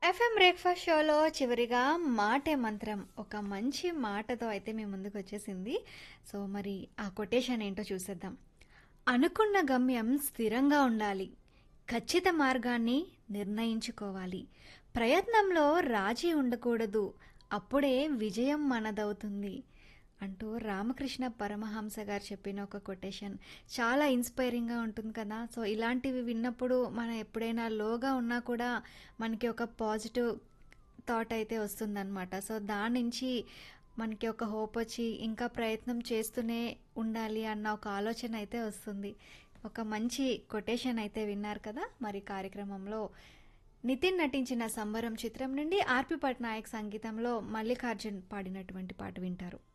FM breakfast షోలో చివరిగా మాటే మంత్రం ఒక మంచి మాటతో అయితే మీ ముందుకు వచ్చేసింది సో మరి ఆ కొటేషన్ ఏంటో చూసేద్దాం అనుకున్న గమ్యం స్థిరంగా ఉండాలి ఖచ్చిత మార్గాన్ని నిర్ణయించుకోవాలి ప్రయత్నంలో రాజీ ఉండకూడదు అప్పుడే విజయం మనదవుతుంది అంటూ రామకృష్ణ పరమహంస గారు చెప్పిన ఒక కొటేషన్ చాలా ఇన్స్పైరింగ్గా ఉంటుంది కదా సో ఇలాంటివి విన్నప్పుడు మనం ఎప్పుడైనా లోగా ఉన్నా కూడా మనకి ఒక పాజిటివ్ థాట్ అయితే వస్తుందన్నమాట సో దాని నుంచి మనకి ఒక హోప్ వచ్చి ఇంకా ప్రయత్నం చేస్తూనే ఉండాలి అన్న ఒక ఆలోచన అయితే వస్తుంది ఒక మంచి కొటేషన్ అయితే విన్నారు కదా మరి కార్యక్రమంలో నితిన్ నటించిన సంబరం చిత్రం నుండి ఆర్పి పట్నాయక్ సంగీతంలో మల్లికార్జున్ పాడినటువంటి పాట వింటారు